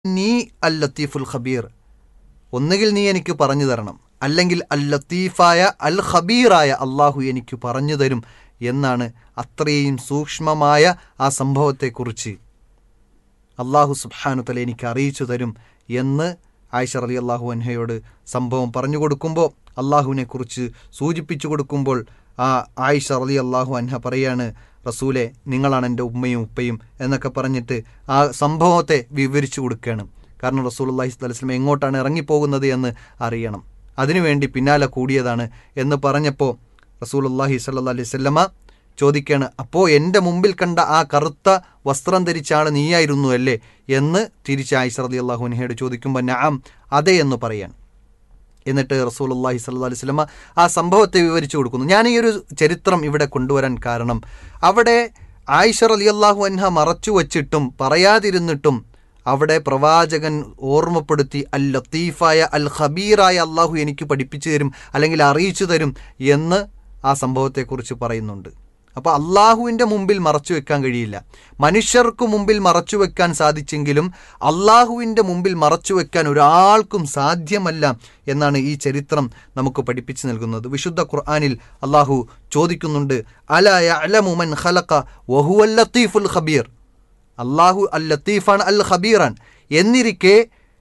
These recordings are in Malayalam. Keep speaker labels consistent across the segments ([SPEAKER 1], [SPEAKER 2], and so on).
[SPEAKER 1] നീ അൽ ലത്തീഫുൽ ഖബീർ ഒന്നുകിൽ നീ എനിക്ക് പറഞ്ഞു തരണം അല്ലെങ്കിൽ അൽ ലത്തീഫായ അൽ ഖബീറായ അള്ളാഹു എനിക്ക് പറഞ്ഞു തരും എന്നാണ് അത്രയും സൂക്ഷ്മമായ ആ സംഭവത്തെക്കുറിച്ച് അള്ളാഹു സുബ്ഹാനു തല എനിക്ക് അറിയിച്ചു തരും എന്ന് ആയിഷ റലി അള്ളാഹു അൻഹയോട് സംഭവം പറഞ്ഞു കൊടുക്കുമ്പോൾ അള്ളാഹുവിനെ കുറിച്ച് സൂചിപ്പിച്ചു കൊടുക്കുമ്പോൾ ആ ആയിഷ റലി അള്ളാഹു അൻഹ പറയാണ് റസൂലെ നിങ്ങളാണ് എൻ്റെ ഉമ്മയും ഉപ്പയും എന്നൊക്കെ പറഞ്ഞിട്ട് ആ സംഭവത്തെ വിവരിച്ചു കൊടുക്കുകയാണ് കാരണം റസൂൽ അള്ളാഹി സ്വലം എങ്ങോട്ടാണ് ഇറങ്ങിപ്പോകുന്നത് എന്ന് അറിയണം അതിനുവേണ്ടി പിന്നാലെ കൂടിയതാണ് എന്ന് പറഞ്ഞപ്പോൾ റസൂൽ അള്ളാഹി സല്ലാ അലൈഹി സ്വല്ലമ ചോദിക്കുകയാണ് അപ്പോൾ എൻ്റെ മുമ്പിൽ കണ്ട ആ കറുത്ത വസ്ത്രം ധരിച്ച ആൾ നീയായിരുന്നു അല്ലേ എന്ന് തിരിച്ച് ആയിഷ റതി അള്ളാഹുനഹയോട് ചോദിക്കുമ്പോൾ നാം അതെ എന്ന് പറയാൻ എന്നിട്ട് റസൂൽ അള്ളാഹി സല്ലാ അലൈഹി സ്വലമ ആ സംഭവത്തെ വിവരിച്ചു കൊടുക്കുന്നു ഞാൻ ഈ ഒരു ചരിത്രം ഇവിടെ കൊണ്ടുവരാൻ കാരണം അവിടെ ആയിഷ റലി അള്ളാഹു അൻഹ മറച്ചു വച്ചിട്ടും പറയാതിരുന്നിട്ടും അവിടെ പ്രവാചകൻ ഓർമ്മപ്പെടുത്തി അൽ ലത്തീഫായ അൽ ഖബീറായ അള്ളാഹു എനിക്ക് പഠിപ്പിച്ചു തരും അല്ലെങ്കിൽ അറിയിച്ചു തരും എന്ന് ആ സംഭവത്തെക്കുറിച്ച് പറയുന്നുണ്ട് അപ്പോൾ അള്ളാഹുവിൻ്റെ മുമ്പിൽ മറച്ചു വെക്കാൻ കഴിയില്ല മനുഷ്യർക്ക് മുമ്പിൽ മറച്ചു വെക്കാൻ സാധിച്ചെങ്കിലും അള്ളാഹുവിൻ്റെ മുമ്പിൽ മറച്ചു വെക്കാൻ ഒരാൾക്കും സാധ്യമല്ല എന്നാണ് ഈ ചരിത്രം നമുക്ക് പഠിപ്പിച്ചു നൽകുന്നത് വിശുദ്ധ ഖുർആാനിൽ അള്ളാഹു ചോദിക്കുന്നുണ്ട് അല അലമുമൻ ഖലഖ വഹുവൽ ലത്തീഫുൽ ഖബീർ അള്ളാഹു അൽ ലത്തീഫാണ് അൽ ഖബീറാൻ എന്നിരിക്കെ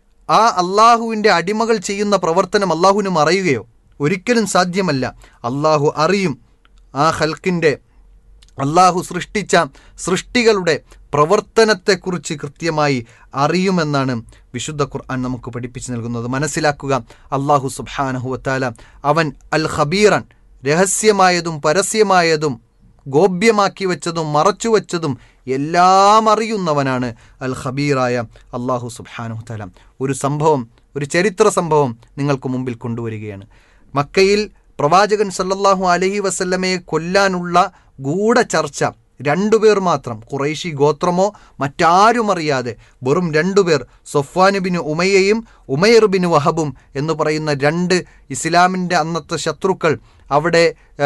[SPEAKER 1] ആ അള്ളാഹുവിൻ്റെ അടിമകൾ ചെയ്യുന്ന പ്രവർത്തനം അള്ളാഹുവിന് മറയുകയോ ഒരിക്കലും സാധ്യമല്ല അള്ളാഹു അറിയും ആ ഹൽക്കിൻ്റെ അള്ളാഹു സൃഷ്ടിച്ച സൃഷ്ടികളുടെ പ്രവർത്തനത്തെക്കുറിച്ച് കൃത്യമായി അറിയുമെന്നാണ് വിശുദ്ധ ഖുർആൻ നമുക്ക് പഠിപ്പിച്ചു നൽകുന്നത് മനസ്സിലാക്കുക അള്ളാഹു സുബാനഹുവത്താല അവൻ അൽ ഖബീറൻ രഹസ്യമായതും പരസ്യമായതും ഗോപ്യമാക്കി വെച്ചതും മറച്ചുവെച്ചതും എല്ലാം അറിയുന്നവനാണ് അൽ ഖബീറായ അള്ളാഹു സുബാനുഹു തല ഒരു സംഭവം ഒരു ചരിത്ര സംഭവം നിങ്ങൾക്ക് മുമ്പിൽ കൊണ്ടുവരികയാണ് മക്കയിൽ പ്രവാചകൻ സല്ലല്ലാഹു അലഹി വസല്ലമയെ കൊല്ലാനുള്ള ഗൂഢചർച്ച രണ്ടുപേർ മാത്രം കുറേശി ഗോത്രമോ മറ്റാരും അറിയാതെ വെറും രണ്ടുപേർ സൊഫ്വാനുബിന് ഉമയയും ഉമയർ ബിൻ വഹബും എന്ന് പറയുന്ന രണ്ട് ഇസ്ലാമിൻ്റെ അന്നത്തെ ശത്രുക്കൾ അവിടെ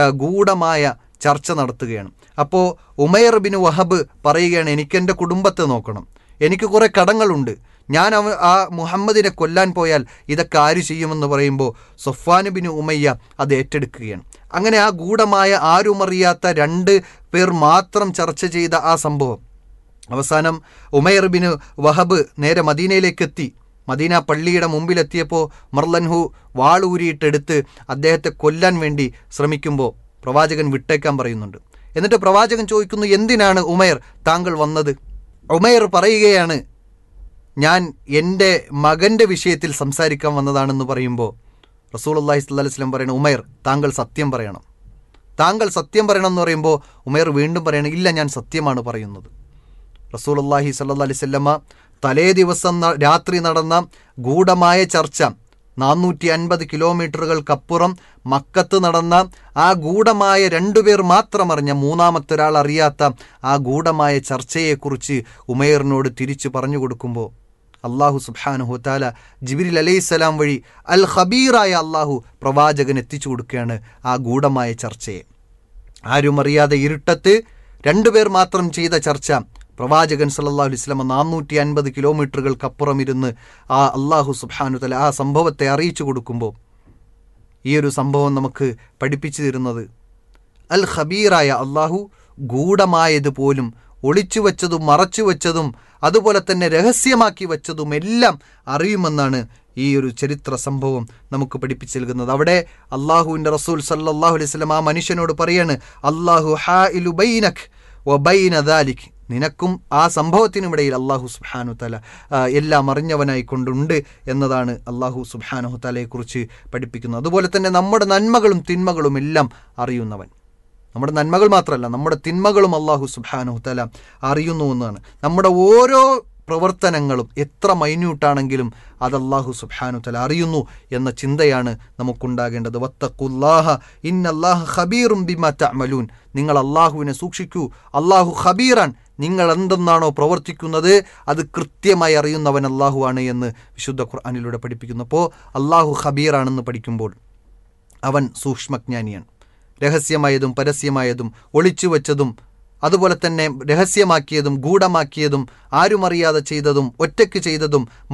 [SPEAKER 1] ഗൂഢമായ ചർച്ച നടത്തുകയാണ് അപ്പോൾ ഉമയർ ബിൻ വഹബ് പറയുകയാണ് എനിക്കെൻ്റെ കുടുംബത്തെ നോക്കണം എനിക്ക് കുറേ കടങ്ങളുണ്ട് ഞാൻ അവ ആ മുഹമ്മദിനെ കൊല്ലാൻ പോയാൽ ഇതൊക്കെ ആര് ചെയ്യുമെന്ന് പറയുമ്പോൾ സൊഫാൻ ബിൻ ഉമയ്യ അത് ഏറ്റെടുക്കുകയാണ് അങ്ങനെ ആ ഗൂഢമായ ആരുമറിയാത്ത രണ്ട് പേർ മാത്രം ചർച്ച ചെയ്ത ആ സംഭവം അവസാനം ഉമയർ ബിൻ വഹബ് നേരെ മദീനയിലേക്ക് എത്തി മദീന പള്ളിയുടെ മുമ്പിലെത്തിയപ്പോൾ മർലൻഹു വാളൂരിയിട്ടെടുത്ത് അദ്ദേഹത്തെ കൊല്ലാൻ വേണ്ടി ശ്രമിക്കുമ്പോൾ പ്രവാചകൻ വിട്ടേക്കാൻ പറയുന്നുണ്ട് എന്നിട്ട് പ്രവാചകൻ ചോദിക്കുന്നു എന്തിനാണ് ഉമയർ താങ്കൾ വന്നത് ഉമയർ പറയുകയാണ് ഞാൻ എൻ്റെ മകൻ്റെ വിഷയത്തിൽ സംസാരിക്കാൻ വന്നതാണെന്ന് പറയുമ്പോൾ റസൂൽ അള്ളാഹി സ്വല്ലാ വസ്ലം പറയുന്നത് ഉമയർ താങ്കൾ സത്യം പറയണം താങ്കൾ സത്യം പറയണം എന്ന് പറയുമ്പോൾ ഉമയർ വീണ്ടും പറയണം ഇല്ല ഞാൻ സത്യമാണ് പറയുന്നത് റസൂൽ അള്ളാഹി സല്ലാ അലൈഹി സ്വല്ലമ്മ തലേ ദിവസം രാത്രി നടന്ന ഗൂഢമായ ചർച്ച നാനൂറ്റി അൻപത് കിലോമീറ്ററുകൾക്കപ്പുറം മക്കത്ത് നടന്ന ആ ഗൂഢമായ രണ്ടുപേർ മാത്രം അറിഞ്ഞ മൂന്നാമത്തെ ഒരാൾ അറിയാത്ത ആ ഗൂഢമായ ചർച്ചയെക്കുറിച്ച് ഉമേറിനോട് തിരിച്ചു പറഞ്ഞു കൊടുക്കുമ്പോൾ അള്ളാഹു സുബാനുഹു താല ജിബിരിൽ അലൈഹിസ്സലാം വഴി അൽ ഖബീറായ അള്ളാഹു പ്രവാചകൻ എത്തിച്ചു കൊടുക്കുകയാണ് ആ ഗൂഢമായ ചർച്ചയെ ആരും അറിയാതെ ഇരുട്ടത്ത് രണ്ടുപേർ മാത്രം ചെയ്ത ചർച്ച പ്രവാചകൻ സല്ലാ അലുസ്ലമ നാനൂറ്റി അൻപത് കിലോമീറ്ററുകൾക്കപ്പുറം ഇരുന്ന് ആ അള്ളാഹു സുബാനു തല ആ സംഭവത്തെ അറിയിച്ചു കൊടുക്കുമ്പോൾ ഈ ഒരു സംഭവം നമുക്ക് പഠിപ്പിച്ചു തരുന്നത് അൽ ഖബീറായ അള്ളാഹു ഗൂഢമായത് പോലും ഒളിച്ചു വച്ചതും മറച്ചു വച്ചതും അതുപോലെ തന്നെ രഹസ്യമാക്കി വച്ചതും എല്ലാം അറിയുമെന്നാണ് ഈ ഒരു ചരിത്ര സംഭവം നമുക്ക് പഠിപ്പിച്ചു നൽകുന്നത് അവിടെ അള്ളാഹുവിൻ്റെ റസൂൽ സല്ലാഹു അലൈഹി സ്വലം ആ മനുഷ്യനോട് പറയാണ് അള്ളാഹു ഹാ ഇലു ബൈനഖ് വ ബൈന ദാലിഖ് നിനക്കും ആ സംഭവത്തിനുമിടയിൽ അള്ളാഹു സുബാനു തല എല്ലാം അറിഞ്ഞവനായി കൊണ്ടുണ്ട് എന്നതാണ് അള്ളാഹു സുബാനു തലയെക്കുറിച്ച് പഠിപ്പിക്കുന്നത് അതുപോലെ തന്നെ നമ്മുടെ നന്മകളും തിന്മകളും എല്ലാം അറിയുന്നവൻ നമ്മുടെ നന്മകൾ മാത്രമല്ല നമ്മുടെ തിന്മകളും അള്ളാഹു സുബാനു തല അറിയുന്നു എന്നാണ് നമ്മുടെ ഓരോ പ്രവർത്തനങ്ങളും എത്ര മൈന്യൂട്ടാണെങ്കിലും അത് അള്ളാഹു സുബാനു തല അറിയുന്നു എന്ന ചിന്തയാണ് നമുക്കുണ്ടാകേണ്ടത് വത്തക്കുല്ലാഹ ഇന്നല്ലാഹ ഖബീറും ബിമ തഅമലൂൻ നിങ്ങൾ അള്ളാഹുവിനെ സൂക്ഷിക്കൂ അള്ളാഹു ഖബീറാൻ നിങ്ങൾ എന്തെന്നാണോ പ്രവർത്തിക്കുന്നത് അത് കൃത്യമായി അറിയുന്നവൻ അള്ളാഹുവാണ് എന്ന് വിശുദ്ധ ഖുർആാനിലൂടെ പഠിപ്പിക്കുന്നു അപ്പോൾ അള്ളാഹു ഖബീറാണെന്ന് പഠിക്കുമ്പോൾ അവൻ സൂക്ഷ്മജ്ഞാനിയാണ് രഹസ്യമായതും പരസ്യമായതും ഒളിച്ചു വച്ചതും അതുപോലെ തന്നെ രഹസ്യമാക്കിയതും ഗൂഢമാക്കിയതും ആരുമറിയാതെ ചെയ്തതും ഒറ്റയ്ക്ക് ചെയ്തതും